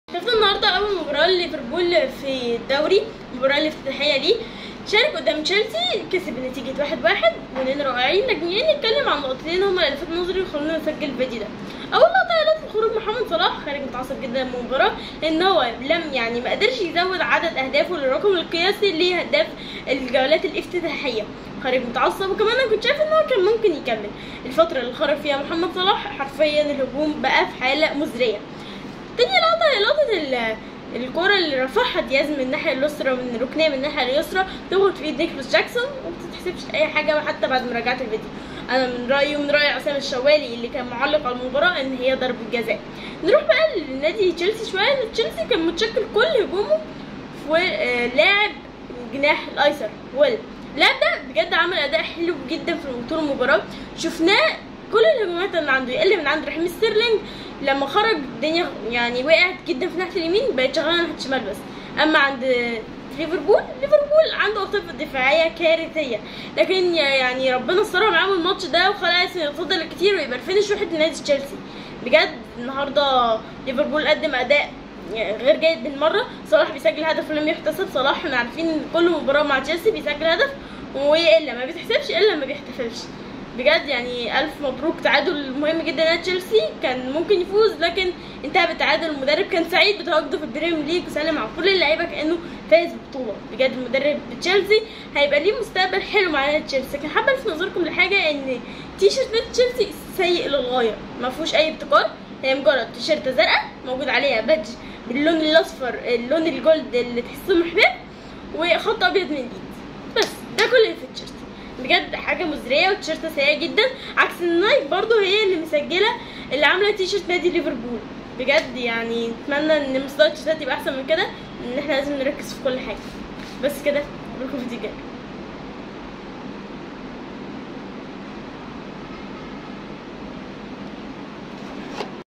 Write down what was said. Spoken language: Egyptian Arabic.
شفنا النهارده اول مباراه لليفربول في الدوري المباراه الافتتاحيه ليه شارك قدام تشيلسي كسب بنتيجة واحد واحد جولين رائعين لكن يعني نتكلم عن نقطتين هما اللي لفتوا نظري وخلونا نسجل الفيديو ده اول نقطة هي نقطة خروج محمد صلاح خارج متعصب جدا من المباراة لان هو لم يعني ما قدرش يزود عدد اهدافه للرقم القياسي لهداف الجولات الافتتاحية خارج متعصب وكمان انا كنت شايف ان هو كان ممكن يكمل الفترة اللي خرج فيها محمد صلاح حرفيا الهجوم بقى في حالة مزرية تاني نقطة هي نقطة ال- الكرة اللي رفعها دياز من الناحية اليسرى من الركنية من الناحية اليسرى تخبط في ايد نيكلاس جاكسون وما بتتحسبش أي حاجة حتى بعد مراجعة الفيديو أنا من رأيي ومن رأي عصام الشوالي اللي كان معلق على المباراة إن هي ضربة جزاء نروح بقى لنادي تشيلسي شوية إن تشيلسي كان متشكل كل هجومه في آه، لاعب الجناح الأيسر ويل اللاعب ده بجد عمل أداء حلو جدا في طول المباراة شفناه كل الهجمات اللي عنده يقل من عند رحيم ستيرلينج لما خرج الدنيا يعني وقعت جدا في ناحيه اليمين بقت شغاله ناحيه الشمال بس اما عند ليفربول ليفربول عنده عاطفه دفاعيه كارثيه لكن يعني ربنا استرها معاهم الماتش ده وخلى اسم يتفضل الكتير ويبقى الفينش واحد لنادي تشيلسي بجد النهارده ليفربول قدم اداء غير جيد بالمره صلاح بيسجل هدف ولم يحتسب صلاح احنا عارفين إن كل مباراه مع تشيلسي بيسجل هدف والا ما بيتحسبش الا ما بيحتفلش بجد يعني الف مبروك تعادل مهم جدا نادي تشيلسي كان ممكن يفوز لكن انتهى بالتعادل المدرب كان سعيد بتواجده في البريمير ليج وسلم على كل اللعيبه كانه فاز ببطوله بجد المدرب تشيلسي هيبقى ليه مستقبل حلو مع نادي تشيلسي لكن حابه الفت نظركم لحاجه ان تي شيرت نادي تشيلسي سيء للغايه ما فيهوش اي ابتكار هي مجرد تيشيرت زرقاء موجود عليها بادج باللون الاصفر اللون الجولد اللي تحسه محباب وخط ابيض من الايد بس ده كل اللي في التيشيرت بجد حاجه مزريه وتيشيرت سيئه جدا عكس النايك برضو هي اللي مسجله اللي عامله تيشيرت نادي ليفربول بجد يعني اتمنى ان مستوى التيشيرتات يبقى احسن من كده ان احنا لازم نركز في كل حاجه بس كده نشوفكم في الفيديو الجاي